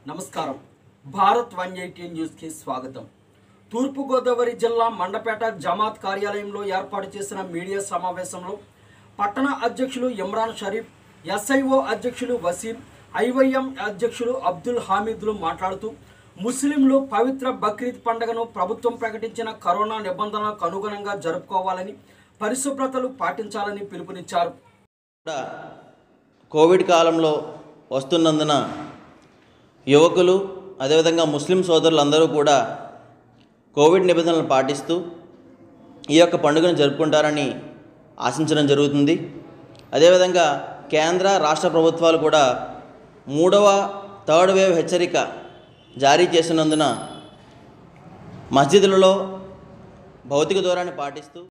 నమస్కారం Bharat one eighty న్యూస్కి స్వాగతం తూర్పుగోదావరి జిల్లా మండపేట జమాత్ కార్యాలయంలో ఏర్పాటు చేసిన మీడియా సమావేశంలో పట్టణ అధ్యక్షులు ఇమ్రాన్ షరీఫ్ ఎస్ఐఓ అధ్యక్షులు వసీం ఐవైఎం అధ్యక్షులు అబ్దుల్ హామీద్లు మాట్లాడుతూ ముస్లింలు పవిత్ర బక్రీద్ పండుగను ప్రభుత్వం ప్రకటించిన కరోనా నిబంధనలకు అనుగుణంగా జరుపుకోవాలని పరిశుభ్రతలు పాటించాలని పిలుపునిచ్చారు కూడా కోవిడ్ కాలంలో వస్తున్నందున యువకులు అదేవిధంగా ముస్లిం సోదరులందరూ కూడా కోవిడ్ నిబంధనలు పాటిస్తూ ఈ యొక్క పండుగను జరుపుకుంటారని ఆశించడం జరుగుతుంది అదేవిధంగా కేంద్ర రాష్ట్ర ప్రభుత్వాలు కూడా మూడవ థర్డ్ వేవ్ హెచ్చరిక జారీ చేసినందున మస్జిదులలో భౌతిక దూరాన్ని పాటిస్తూ